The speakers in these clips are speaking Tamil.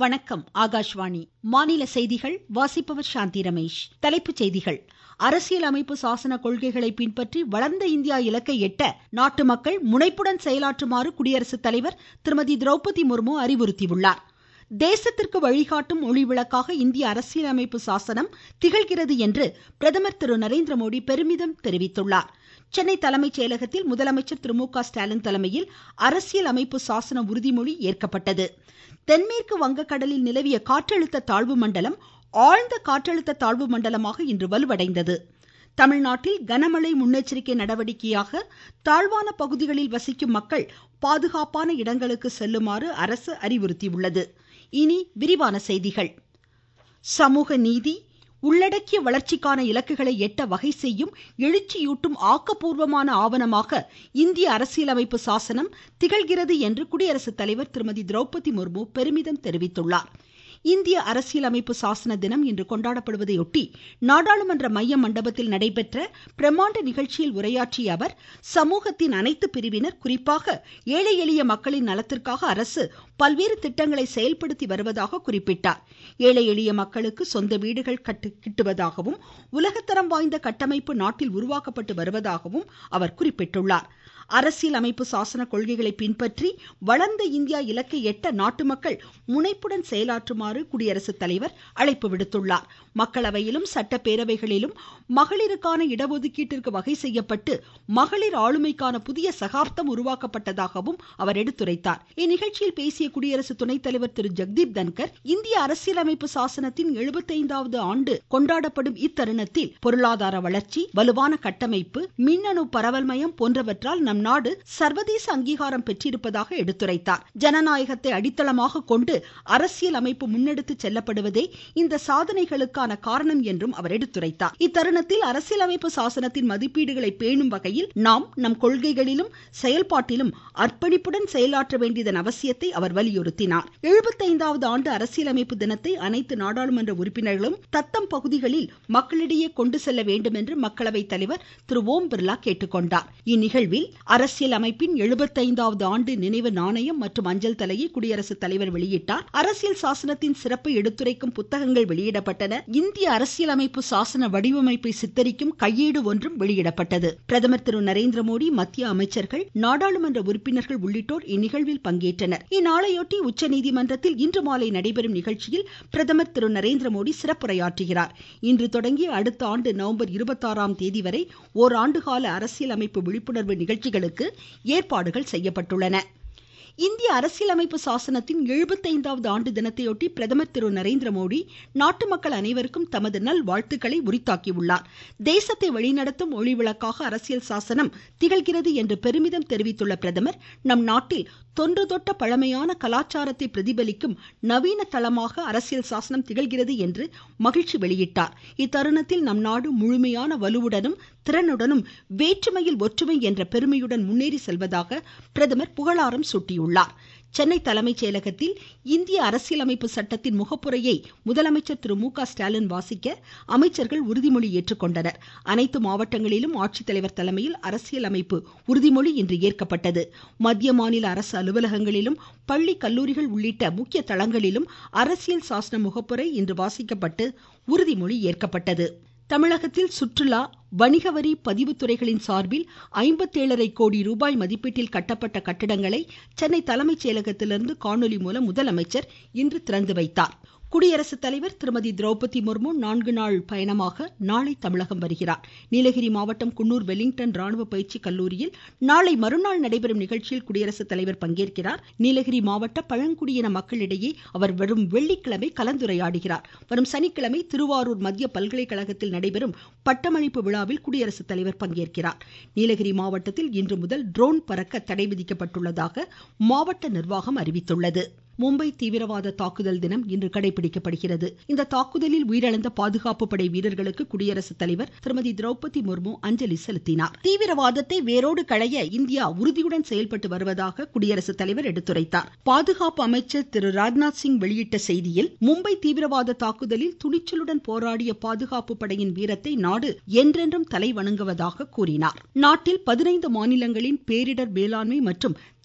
வணக்கம் ஆகாஷ்வாணி மாநில செய்திகள் வாசிப்பவர் சாந்தி ரமேஷ் தலைப்புச் செய்திகள் அரசியல் அமைப்பு சாசன கொள்கைகளை பின்பற்றி வளர்ந்த இந்தியா இலக்கை எட்ட நாட்டு மக்கள் முனைப்புடன் செயலாற்றுமாறு குடியரசுத் தலைவர் திருமதி திரௌபதி முர்மு அறிவுறுத்தியுள்ளார் தேசத்திற்கு வழிகாட்டும் ஒளிவிளக்காக இந்திய அரசியலமைப்பு சாசனம் திகழ்கிறது என்று பிரதமர் திரு நரேந்திரமோடி பெருமிதம் தெரிவித்துள்ளார் சென்னை தலைமைச் செயலகத்தில் முதலமைச்சர் திரு மு க ஸ்டாலின் தலைமையில் அரசியல் அமைப்பு சாசன உறுதிமொழி ஏற்கப்பட்டது தென்மேற்கு வங்கக்கடலில் நிலவிய காற்றழுத்த தாழ்வு மண்டலம் ஆழ்ந்த காற்றழுத்த தாழ்வு மண்டலமாக இன்று வலுவடைந்தது தமிழ்நாட்டில் கனமழை முன்னெச்சரிக்கை நடவடிக்கையாக தாழ்வான பகுதிகளில் வசிக்கும் மக்கள் பாதுகாப்பான இடங்களுக்கு செல்லுமாறு அரசு அறிவுறுத்தியுள்ளது இனி விரிவான செய்திகள் சமூக நீதி உள்ளடக்கிய வளர்ச்சிக்கான இலக்குகளை எட்ட வகை செய்யும் எழுச்சியூட்டும் ஆக்கப்பூர்வமான ஆவணமாக இந்திய அரசியலமைப்பு சாசனம் திகழ்கிறது என்று குடியரசுத் தலைவர் திருமதி திரௌபதி முர்மு பெருமிதம் தெரிவித்துள்ளார் இந்திய அரசியலமைப்பு சாசன தினம் இன்று கொண்டாடப்படுவதையொட்டி நாடாளுமன்ற மைய மண்டபத்தில் நடைபெற்ற பிரம்மாண்ட நிகழ்ச்சியில் உரையாற்றிய அவர் சமூகத்தின் அனைத்து பிரிவினர் குறிப்பாக ஏழை எளிய மக்களின் நலத்திற்காக அரசு பல்வேறு திட்டங்களை செயல்படுத்தி வருவதாக குறிப்பிட்டார் ஏழை எளிய மக்களுக்கு சொந்த வீடுகள் கிட்டுவதாகவும் உலகத்தரம் வாய்ந்த கட்டமைப்பு நாட்டில் உருவாக்கப்பட்டு வருவதாகவும் அவர் குறிப்பிட்டுள்ளார் அரசியல் அமைப்பு சாசன கொள்கைகளை பின்பற்றி வளர்ந்த இந்தியா இலக்கை எட்ட நாட்டு மக்கள் முனைப்புடன் செயலாற்றுமாறு குடியரசுத் தலைவர் அழைப்பு விடுத்துள்ளார் மக்களவையிலும் சட்டப்பேரவைகளிலும் மகளிருக்கான இடஒதுக்கீட்டிற்கு வகை செய்யப்பட்டு மகளிர் ஆளுமைக்கான புதிய சகாப்தம் உருவாக்கப்பட்டதாகவும் அவர் எடுத்துரைத்தார் இந்நிகழ்ச்சியில் பேசிய குடியரசு துணைத் தலைவர் திரு ஜெக்தீப் தன்கர் இந்திய அரசியலமைப்பு சாசனத்தின் எழுபத்தைந்தாவது ஆண்டு கொண்டாடப்படும் இத்தருணத்தில் பொருளாதார வளர்ச்சி வலுவான கட்டமைப்பு மின்னணு பரவல்மயம் போன்றவற்றால் நம் நாடு சர்வதேச அங்கீகாரம் பெற்றிருப்பதாக எடுத்துரைத்தார் ஜனநாயகத்தை அடித்தளமாக கொண்டு அரசியல் அமைப்பு முன்னெடுத்து செல்லப்படுவதே இந்த சாதனைகளுக்கான காரணம் என்றும் அவர் எடுத்துரைத்தார் இத்தருணத்தில் அரசியலமைப்பு சாசனத்தின் மதிப்பீடுகளை பேணும் வகையில் நாம் நம் கொள்கைகளிலும் செயல்பாட்டிலும் அர்ப்பணிப்புடன் செயலாற்ற வேண்டியதன் அவசியத்தை அவர் வலியுறுத்தினார் எழுபத்தைந்தாவது ஆண்டு அரசியலமைப்பு தினத்தை அனைத்து நாடாளுமன்ற உறுப்பினர்களும் தத்தம் பகுதிகளில் மக்களிடையே கொண்டு செல்ல வேண்டும் என்று மக்களவை தலைவர் திரு ஓம் பிர்லா கேட்டுக்கொண்டார் இந்நிகழ்வில் அரசியல் அமைப்பின் எழுபத்தைந்தாவது ஆண்டு நினைவு நாணயம் மற்றும் அஞ்சல் தலையை குடியரசுத் தலைவர் வெளியிட்டார் அரசியல் சாசனத்தின் சிறப்பை எடுத்துரைக்கும் புத்தகங்கள் வெளியிடப்பட்டன இந்திய அரசியலமைப்பு சாசன வடிவமைப்பை சித்தரிக்கும் கையேடு ஒன்றும் வெளியிடப்பட்டது பிரதமர் திரு நரேந்திர மோடி மத்திய அமைச்சர்கள் நாடாளுமன்ற உறுப்பினர்கள் உள்ளிட்டோர் இந்நிகழ்வில் பங்கேற்றனர் இந்நாளையொட்டி உச்சநீதிமன்றத்தில் இன்று மாலை நடைபெறும் நிகழ்ச்சியில் பிரதமர் திரு நரேந்திர மோடி சிறப்புரையாற்றுகிறார் இன்று தொடங்கி அடுத்த ஆண்டு நவம்பர் இருபத்தாறாம் தேதி வரை ஓராண்டு கால அரசியல் அமைப்பு விழிப்புணர்வு நிகழ்ச்சிகளுக்கு ஏற்பாடுகள் செய்யப்பட்டுள்ளன இந்திய அரசியலமைப்பு சாசனத்தின் எழுபத்தைந்தாவது ஆண்டு தினத்தையொட்டி பிரதமர் திரு நரேந்திர மோடி நாட்டு மக்கள் அனைவருக்கும் தமது நல் வாழ்த்துக்களை உரித்தாக்கியுள்ளார் தேசத்தை வழிநடத்தும் ஒளிவிளக்காக அரசியல் சாசனம் திகழ்கிறது என்று பெருமிதம் தெரிவித்துள்ள பிரதமர் நம் நாட்டில் தொன்று தொட்ட பழமையான கலாச்சாரத்தை பிரதிபலிக்கும் நவீன தளமாக அரசியல் சாசனம் திகழ்கிறது என்று மகிழ்ச்சி வெளியிட்டார் இத்தருணத்தில் நம் நாடு முழுமையான வலுவுடனும் திறனுடனும் வேற்றுமையில் ஒற்றுமை என்ற பெருமையுடன் முன்னேறி செல்வதாக பிரதமர் புகழாரம் சூட்டியுள்ளார் சென்னை தலைமைச் செயலகத்தில் இந்திய அரசியலமைப்பு சட்டத்தின் முகப்புரையை முதலமைச்சர் திரு மு க ஸ்டாலின் வாசிக்க அமைச்சர்கள் உறுதிமொழி ஏற்றுக்கொண்டனர் அனைத்து மாவட்டங்களிலும் ஆட்சித்தலைவர் தலைமையில் அரசியலமைப்பு உறுதிமொழி இன்று ஏற்கப்பட்டது மத்திய மாநில அரசு அலுவலகங்களிலும் பள்ளி கல்லூரிகள் உள்ளிட்ட முக்கிய தளங்களிலும் அரசியல் சாசன முகப்புரை இன்று வாசிக்கப்பட்டு உறுதிமொழி ஏற்கப்பட்டது தமிழகத்தில் சுற்றுலா வணிக வரி பதிவுத்துறைகளின் சார்பில் ஐம்பத்தேழரை கோடி ரூபாய் மதிப்பீட்டில் கட்டப்பட்ட கட்டிடங்களை சென்னை தலைமைச் செயலகத்திலிருந்து காணொலி மூலம் முதலமைச்சர் இன்று திறந்து வைத்தார் குடியரசுத் தலைவர் திருமதி திரௌபதி முர்மு நான்கு நாள் பயணமாக நாளை தமிழகம் வருகிறார் நீலகிரி மாவட்டம் குன்னூர் வெலிங்டன் ராணுவ பயிற்சி கல்லூரியில் நாளை மறுநாள் நடைபெறும் நிகழ்ச்சியில் குடியரசுத் தலைவர் பங்கேற்கிறார் நீலகிரி மாவட்ட பழங்குடியின மக்களிடையே அவர் வரும் வெள்ளிக்கிழமை கலந்துரையாடுகிறார் வரும் சனிக்கிழமை திருவாரூர் மத்திய பல்கலைக்கழகத்தில் நடைபெறும் பட்டமளிப்பு விழாவில் குடியரசுத் தலைவர் பங்கேற்கிறார் நீலகிரி மாவட்டத்தில் இன்று முதல் ட்ரோன் பறக்க தடை விதிக்கப்பட்டுள்ளதாக மாவட்ட நிர்வாகம் அறிவித்துள்ளது மும்பை தீவிரவாத தாக்குதல் தினம் இன்று கடைபிடிக்கப்படுகிறது இந்த தாக்குதலில் உயிரிழந்த பாதுகாப்பு படை வீரர்களுக்கு குடியரசுத் தலைவர் திருமதி திரௌபதி முர்மு அஞ்சலி செலுத்தினார் தீவிரவாதத்தை வேரோடு களைய இந்தியா உறுதியுடன் செயல்பட்டு வருவதாக குடியரசுத் தலைவர் எடுத்துரைத்தார் பாதுகாப்பு அமைச்சர் திரு ராஜ்நாத் சிங் வெளியிட்ட செய்தியில் மும்பை தீவிரவாத தாக்குதலில் துணிச்சலுடன் போராடிய பாதுகாப்பு படையின் வீரத்தை நாடு என்றென்றும் தலை வணங்குவதாக கூறினார் நாட்டில் பதினைந்து மாநிலங்களின் பேரிடர் மேலாண்மை மற்றும்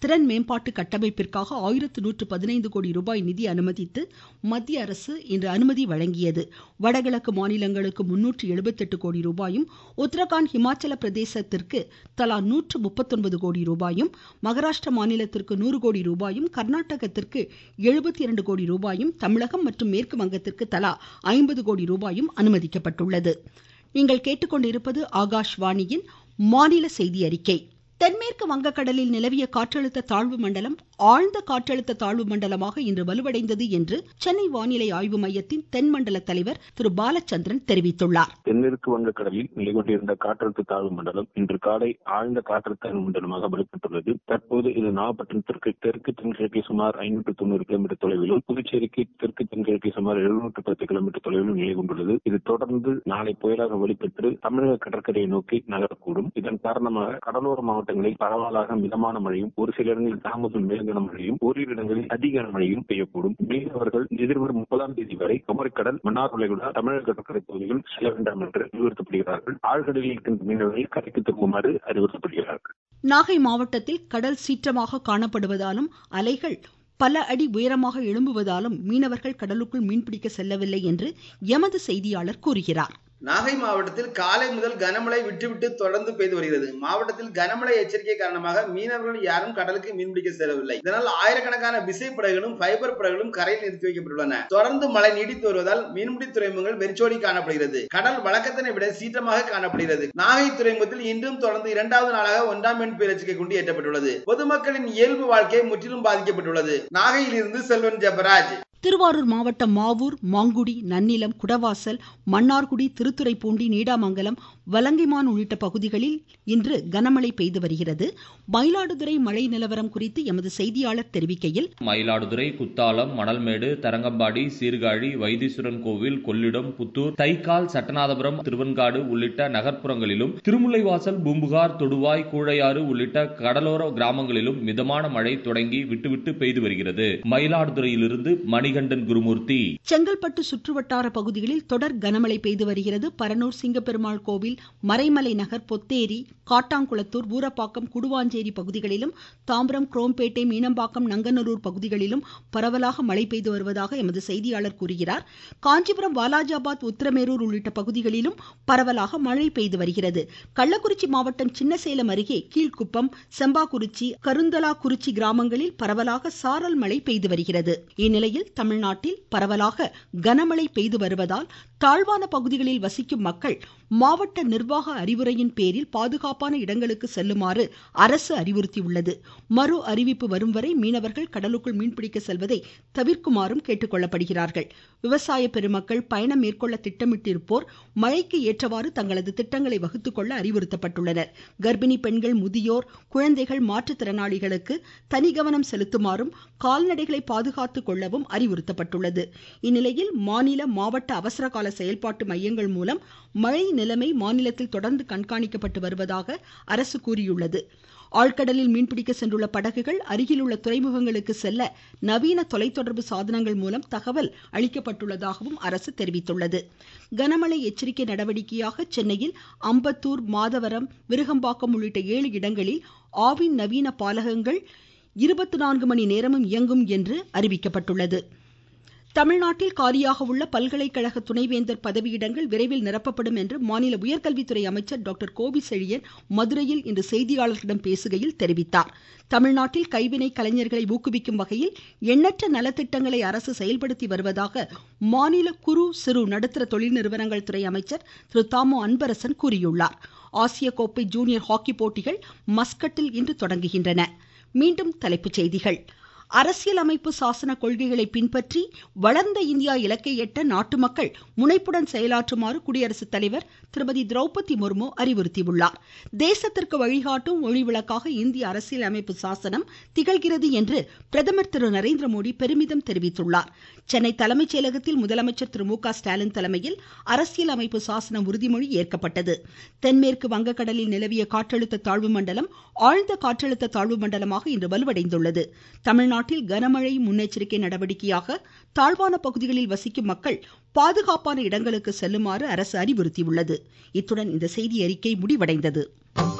திறன் மேம்பாட்டு கட்டமைப்பிற்காக ஆயிரத்து நூற்று பதினைந்து கோடி ரூபாய் நிதி அனுமதித்து மத்திய அரசு இன்று அனுமதி வழங்கியது வடகிழக்கு மாநிலங்களுக்கு முன்னூற்று எழுபத்தெட்டு கோடி ரூபாயும் உத்தரகாண்ட் ஹிமாச்சல பிரதேசத்திற்கு தலா நூற்று முப்பத்தொன்பது கோடி ரூபாயும் மகாராஷ்டிர மாநிலத்திற்கு நூறு கோடி ரூபாயும் கர்நாடகத்திற்கு எழுபத்தி இரண்டு கோடி ரூபாயும் தமிழகம் மற்றும் மேற்கு வங்கத்திற்கு தலா ஐம்பது கோடி ரூபாயும் அனுமதிக்கப்பட்டுள்ளது நீங்கள் கேட்டுக்கொண்டிருப்பது ஆகாஷ்வாணியின் மாநில செய்தி அறிக்கை தென்மேற்கு வங்கக்கடலில் நிலவிய காற்றழுத்த தாழ்வு மண்டலம் ஆழ்ந்த காற்றழுத்த தாழ்வு மண்டலமாக இன்று வலுவடைந்தது என்று சென்னை வானிலை ஆய்வு மையத்தின் தென்மண்டல தலைவர் திரு பாலச்சந்திரன் தெரிவித்துள்ளார் தென்மேற்கு வங்கக்கடலில் நிலை கொண்டிருந்த காற்றழுத்த தாழ்வு மண்டலம் இன்று காலை ஆழ்ந்த காற்றழுத்த மண்டலமாக வலுப்பட்டுள்ளது தற்போது இது நாகப்பட்டினத்திற்கு தெற்கு தென்கிழக்கு சுமார் ஐநூற்று தொண்ணூறு கிலோமீட்டர் தொலைவிலும் புதுச்சேரிக்கு தெற்கு தென்கிழக்கு சுமார் எழுநூற்று பத்து கிலோமீட்டர் தொலைவிலும் நிலை கொண்டுள்ளது இது தொடர்ந்து நாளை புயலாக வலுப்பெற்று தமிழக கடற்கரையை நோக்கி நகரக்கூடும் இதன் காரணமாக கடலோர மாவட்டங்களில் பரவலாக மிதமான மழையும் ஒரு சில இடங்களில் தாமதம் மேல் கனமழையும் ஓரிரு இடங்களில் அதி கனமழையும் பெய்யக்கூடும் மீனவர்கள் எதிர்வரும் முப்பதாம் தேதி வரை குமரிக்கடல் மன்னார் வளைகுடா தமிழக கடற்கரை பகுதிகள் செல்ல வேண்டாம் என்று அறிவுறுத்தப்படுகிறார்கள் ஆழ்கடலில் இருக்கின்ற மீனவர்கள் கரைக்கு திரும்புமாறு அறிவுறுத்தப்படுகிறார்கள் நாகை மாவட்டத்தில் கடல் சீற்றமாக காணப்படுவதாலும் அலைகள் பல அடி உயரமாக எழும்புவதாலும் மீனவர்கள் கடலுக்குள் மீன்பிடிக்க செல்லவில்லை என்று எமது செய்தியாளர் கூறுகிறார் நாகை மாவட்டத்தில் காலை முதல் கனமழை விட்டுவிட்டு தொடர்ந்து பெய்து வருகிறது மாவட்டத்தில் கனமழை எச்சரிக்கை காரணமாக மீனவர்கள் யாரும் கடலுக்கு மீன்பிடிக்க செல்லவில்லை இதனால் ஆயிரக்கணக்கான விசைப்படகுகளும் ஃபைபர் படகுகளும் கரையில் நிறுத்தி வைக்கப்பட்டுள்ளன தொடர்ந்து மழை நீடித்து வருவதால் மீன்பிடி துறைமுகங்கள் வெறிச்சோடி காணப்படுகிறது கடல் வழக்கத்தினை விட சீற்றமாக காணப்படுகிறது நாகை துறைமுகத்தில் இன்றும் தொடர்ந்து இரண்டாவது நாளாக ஒன்றாம் எண் பேரச்சிக்கை கொண்டு ஏற்றப்பட்டுள்ளது பொதுமக்களின் இயல்பு வாழ்க்கை முற்றிலும் பாதிக்கப்பட்டுள்ளது நாகையில் இருந்து செல்வன் ஜெபராஜ் திருவாரூர் மாவட்டம் மாவூர் மாங்குடி நன்னிலம் குடவாசல் மன்னார்குடி திருத்துறைப்பூண்டி நீடாமங்கலம் வலங்கைமான் உள்ளிட்ட பகுதிகளில் இன்று கனமழை பெய்து வருகிறது மயிலாடுதுறை மழை நிலவரம் குறித்து எமது செய்தியாளர் தெரிவிக்கையில் மயிலாடுதுறை குத்தாலம் மணல்மேடு தரங்கம்பாடி சீர்காழி வைத்தீஸ்வரன் கோவில் கொள்ளிடம் புத்தூர் தைக்கால் சட்டநாதபுரம் திருவன்காடு உள்ளிட்ட நகர்ப்புறங்களிலும் திருமுல்லைவாசல் பூம்புகார் தொடுவாய் கூழையாறு உள்ளிட்ட கடலோர கிராமங்களிலும் மிதமான மழை தொடங்கி விட்டுவிட்டு பெய்து வருகிறது மயிலாடுதுறையிலிருந்து மணிகண்டன் குருமூர்த்தி செங்கல்பட்டு சுற்றுவட்டார பகுதிகளில் தொடர் கனமழை பெய்து வருகிறது பரனூர் சிங்கப்பெருமாள் கோவில் மறைமலை நகர் பொத்தேரி காட்டாங்குளத்தூர் ஊரப்பாக்கம் குடுவாஞ்சேரி பகுதிகளிலும் தாம்பரம் குரோம்பேட்டை மீனம்பாக்கம் நங்கநல்லூர் பகுதிகளிலும் பரவலாக மழை பெய்து வருவதாக எமது செய்தியாளர் கூறுகிறார் காஞ்சிபுரம் வாலாஜாபாத் உத்திரமேரூர் உள்ளிட்ட பகுதிகளிலும் பரவலாக மழை பெய்து வருகிறது கள்ளக்குறிச்சி மாவட்டம் சின்னசேலம் அருகே கீழ்குப்பம் செம்பாக்குறிச்சி கருந்தலாக்குறிச்சி கிராமங்களில் பரவலாக சாரல் மழை பெய்து வருகிறது இந்நிலையில் தமிழ்நாட்டில் பரவலாக கனமழை பெய்து வருவதால் தாழ்வான பகுதிகளில் வசிக்கும் மக்கள் மாவட்ட நிர்வாக அறிவுரையின் பேரில் பாதுகாப்பான இடங்களுக்கு செல்லுமாறு அரசு அறிவுறுத்தியுள்ளது மறு அறிவிப்பு வரும் வரை மீனவர்கள் கடலுக்குள் மீன்பிடிக்க செல்வதை தவிர்க்குமாறும் கேட்டுக்கொள்ளப்படுகிறார்கள் விவசாய பெருமக்கள் பயணம் மேற்கொள்ள திட்டமிட்டிருப்போர் மழைக்கு ஏற்றவாறு தங்களது திட்டங்களை வகுத்துக்கொள்ள அறிவுறுத்தப்பட்டுள்ளனர் கர்ப்பிணி பெண்கள் முதியோர் குழந்தைகள் மாற்றுத்திறனாளிகளுக்கு தனி கவனம் செலுத்துமாறும் கால்நடைகளை பாதுகாத்துக் கொள்ளவும் அறிவுறுத்தப்பட்டுள்ளது இந்நிலையில் மாநில மாவட்ட அவசரகால செயல்பாட்டு மையங்கள் மூலம் மழை நிலைமை மாநிலத்தில் தொடர்ந்து கண்காணிக்கப்பட்டு வருவதாக அரசு கூறியுள்ளது ஆழ்கடலில் மீன்பிடிக்க சென்றுள்ள படகுகள் அருகிலுள்ள துறைமுகங்களுக்கு செல்ல நவீன தொலைத்தொடர்பு சாதனங்கள் மூலம் தகவல் அளிக்கப்பட்டுள்ளதாகவும் அரசு தெரிவித்துள்ளது கனமழை எச்சரிக்கை நடவடிக்கையாக சென்னையில் அம்பத்தூர் மாதவரம் விருகம்பாக்கம் உள்ளிட்ட ஏழு இடங்களில் ஆவின் நவீன பாலகங்கள் இருபத்தி நான்கு மணி நேரமும் இயங்கும் என்று அறிவிக்கப்பட்டுள்ளது தமிழ்நாட்டில் காலியாக உள்ள பல்கலைக்கழக துணைவேந்தர் பதவியிடங்கள் விரைவில் நிரப்பப்படும் என்று மாநில உயர்கல்வித்துறை அமைச்சர் டாக்டர் கோவி செழியன் மதுரையில் இன்று செய்தியாளர்களிடம் பேசுகையில் தெரிவித்தார் தமிழ்நாட்டில் கைவினை கலைஞர்களை ஊக்குவிக்கும் வகையில் எண்ணற்ற நலத்திட்டங்களை அரசு செயல்படுத்தி வருவதாக மாநில குறு சிறு நடுத்தர தொழில் நிறுவனங்கள் துறை அமைச்சர் திரு தாமோ அன்பரசன் கூறியுள்ளார் ஆசிய கோப்பை ஜூனியர் ஹாக்கி போட்டிகள் மஸ்கட்டில் இன்று தொடங்குகின்றன மீண்டும் தலைப்புச் செய்திகள் அரசியலமைப்பு சாசன கொள்கைகளை பின்பற்றி வளர்ந்த இந்தியா இலக்கை எட்ட நாட்டு மக்கள் முனைப்புடன் செயலாற்றுமாறு குடியரசுத் தலைவர் திருமதி திரௌபதி முர்மு அறிவுறுத்தியுள்ளார் தேசத்திற்கு வழிகாட்டும் ஒளிவிளக்காக இந்திய அரசியலமைப்பு சாசனம் திகழ்கிறது என்று பிரதமர் திரு நரேந்திர மோடி பெருமிதம் தெரிவித்துள்ளார் சென்னை தலைமைச் செயலகத்தில் முதலமைச்சர் திரு மு க ஸ்டாலின் தலைமையில் அரசியலமைப்பு சாசன உறுதிமொழி ஏற்கப்பட்டது தென்மேற்கு வங்கக்கடலில் நிலவிய காற்றழுத்த தாழ்வு மண்டலம் ஆழ்ந்த காற்றழுத்த தாழ்வு மண்டலமாக இன்று வலுவடைந்துள்ளது தமிழ்நாட்டில் கனமழை முன்னெச்சரிக்கை நடவடிக்கையாக தாழ்வான பகுதிகளில் வசிக்கும் மக்கள் பாதுகாப்பான இடங்களுக்கு செல்லுமாறு அரசு அறிவுறுத்தியுள்ளது இத்துடன் இந்த செய்தி அறிக்கை முடிவடைந்தது